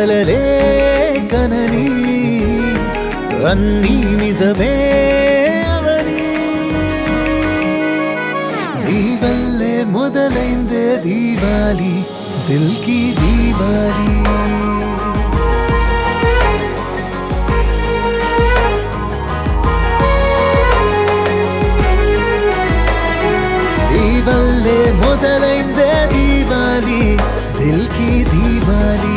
కలలే కనని అన్నీ నిజమే అవని నీ వల్లే మొదలైందే దీవాలి దిల్కి దీవాలి నీ వల్లే మొదలైందే దీవాలి దిల్కి దీవాలి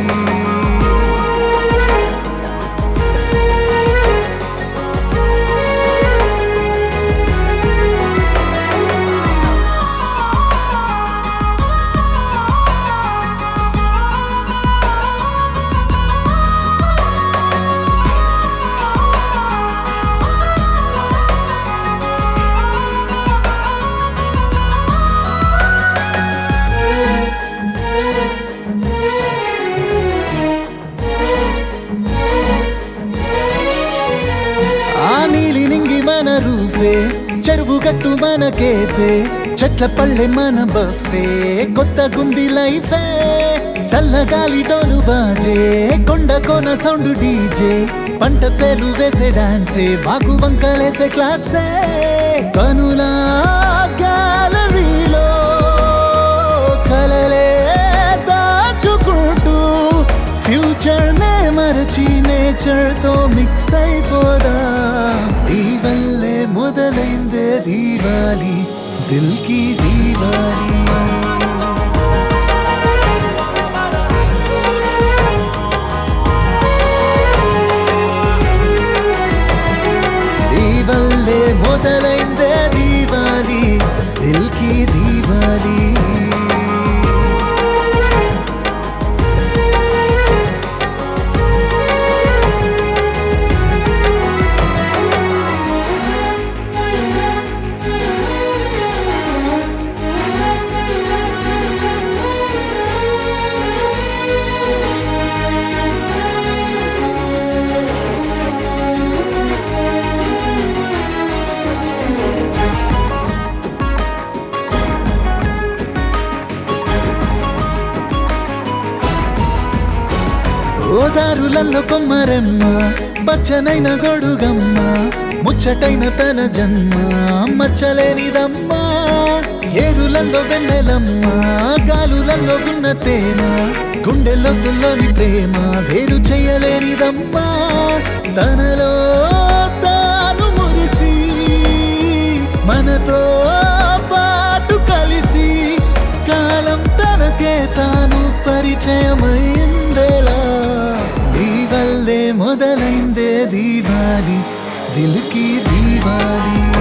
ఆ నీలి నింగి మన రూఫే చెరువు గట్టు మన కేఫే చెట్ల పళ్ళె మన బఫే కొత్త గుంది లైఫే చల్లగాలి టోలు బాజే కొండ కోన సౌండ్ డీజే పంట సేలు వేసే డాన్సే వాగు వంకలేసే క్లాప్సే కనులా గ్యాలరీలో కలలే దాచుకుంటూ ఫ్యూచర్ నే మరచి నేచర్ తో మిక్స్ అయిపోదా నీ వల్లే మొదలైందే దీవాలి దిల్ కి దీవాలి నీ వల్లే మొదలైందే దీవాలి దిల్ కి దీవాలి ఓదారులలో కొమ్మరెమ్మ పచ్చనైన గొడుగమ్మ ముచ్చటైన తన జన్మ మచ్చలేనిదమ్మ ఏరులలో వెన్నెలమ్మ గాలులలో ఉన్న తేమ గుండెలొత్తుల్లోని ప్రేమ వేరు చేయలేనిదమ్మా తనలో తాను మురిసి మనతో పాటు కలిసి కాలం తనకే తాను పరిచయమైందేలా నీ వల్లే మొదలైందే దీవాలి దిల్కి దీవాలి